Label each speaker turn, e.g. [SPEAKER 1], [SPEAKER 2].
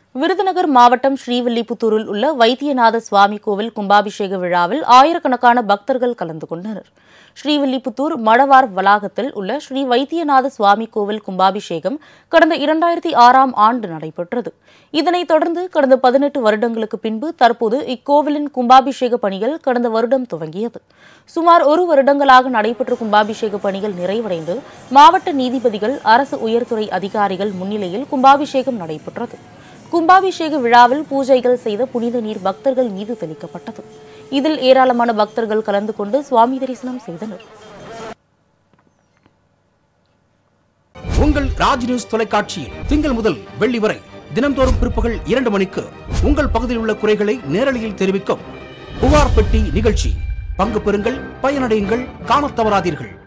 [SPEAKER 1] விருதுநகர் மாவட்டம் ஸ்ரீவில்லிபுத்தூரில் உள்ள வைத்தியநாத சுவாமி கோவில் கும்பாபிஷேக விழாவில் ஆயிரக்கணக்கான பக்தர்கள் கலந்து கொண்டனர் ஸ்ரீவில்லிபுத்தூர் மடவார் வளாகத்தில் உள்ள ஸ்ரீ வைத்தியநாத சுவாமி கோவில் கும்பாபிஷேகம் கடந்த இரண்டாயிரத்தி ஆறாம் ஆண்டு நடைபெற்றது இதனைத் தொடர்ந்து கடந்த பதினெட்டு வருடங்களுக்கு பின்பு தற்போது இக்கோவிலின் கும்பாபிஷேக பணிகள் கடந்த வருடம் துவங்கியது சுமார் ஒரு வருடங்களாக நடைபெற்ற கும்பாபிஷேக பணிகள் நிறைவடைந்து மாவட்ட நீதிபதிகள் அரசு உயர்துறை அதிகாரிகள் முன்னிலையில் கும்பாபிஷேகம் நடைபெற்றது கும்பாபிஷேக விழாவில் பூஜைகள் செய்த புனித நீர் பக்தர்கள் மீது தெளிக்கப்பட்டது இதில் ஏராளமான பக்தர்கள் கலந்து கொண்டு சுவாமி தரிசனம் செய்தனர்
[SPEAKER 2] உங்கள் ராஜ் நியூஸ் தொலைக்காட்சியில் திங்கள் முதல் வெள்ளி வரை தினம்தோறும் பிற்பகல் இரண்டு மணிக்கு உங்கள் பகுதியில் உள்ள குறைகளை நேரலையில் தெரிவிக்கும் புகார் பெட்டி நிகழ்ச்சி பங்கு பெறுங்கள் பயனடையுங்கள் காணத் தவறாதீர்கள்